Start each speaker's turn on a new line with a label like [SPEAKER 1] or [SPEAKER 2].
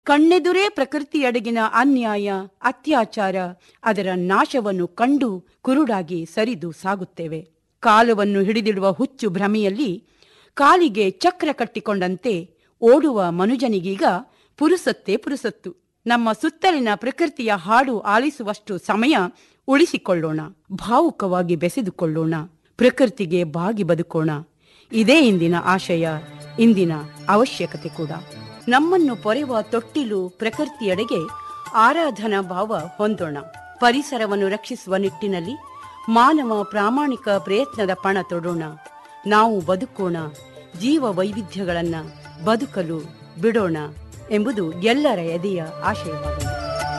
[SPEAKER 1] ಕಣ್ಣೆದುರೇ ಪ್ರಕೃತಿಯಡೆಗಿನ ಅನ್ಯಾಯ ಅತ್ಯಾಚಾರ ಅದರ ನಾಶವನ್ನು ಕಂಡು ಕುರುಡಾಗಿ ಸರಿದು ಸಾಗುತ್ತೇವೆ ಕಾಲವನ್ನು ಹಿಡಿದಿಡುವ ಹುಚ್ಚು ಭ್ರಮೆಯಲ್ಲಿ ಕಾಲಿಗೆ ಚಕ್ರ ಕಟ್ಟಿಕೊಂಡಂತೆ ಓಡುವ ಮನುಜನಿಗೀಗ ಪುರುಸತ್ತೇ ಪುರುಸತ್ತು ನಮ್ಮ ಸುತ್ತಲಿನ ಪ್ರಕೃತಿಯ ಹಾಡು ಆಲಿಸುವಷ್ಟು ಸಮಯ ಉಳಿಸಿಕೊಳ್ಳೋಣ ಭಾವುಕವಾಗಿ ಬೆಸೆದುಕೊಳ್ಳೋಣ ಪ್ರಕೃತಿಗೆ ಬಾಗಿ ಬದುಕೋಣ ಇದೇ ಇಂದಿನ ಆಶಯ ಇಂದಿನ ಅವಶ್ಯಕತೆ ಕೂಡ ನಮ್ಮನ್ನು ಪೊರೆವ ತೊಟ್ಟಿಲು ಪ್ರಕೃತಿಯೆಡೆಗೆ ಆರಾಧನಾ ಭಾವ ಹೊಂದೋಣ ಪರಿಸರವನ್ನು ರಕ್ಷಿಸುವ ನಿಟ್ಟಿನಲ್ಲಿ ಮಾನವ ಪ್ರಾಮಾಣಿಕ ಪ್ರಯತ್ನದ ಪಣ ತೊಡೋಣ ನಾವು ಬದುಕೋಣ ಜೀವ ವೈವಿಧ್ಯಗಳನ್ನ ಬದುಕಲು ಬಿಡೋಣ ಎಂಬುದು ಎಲ್ಲರ ಎದೆಯ ಆಶಯವಾಗಿದೆ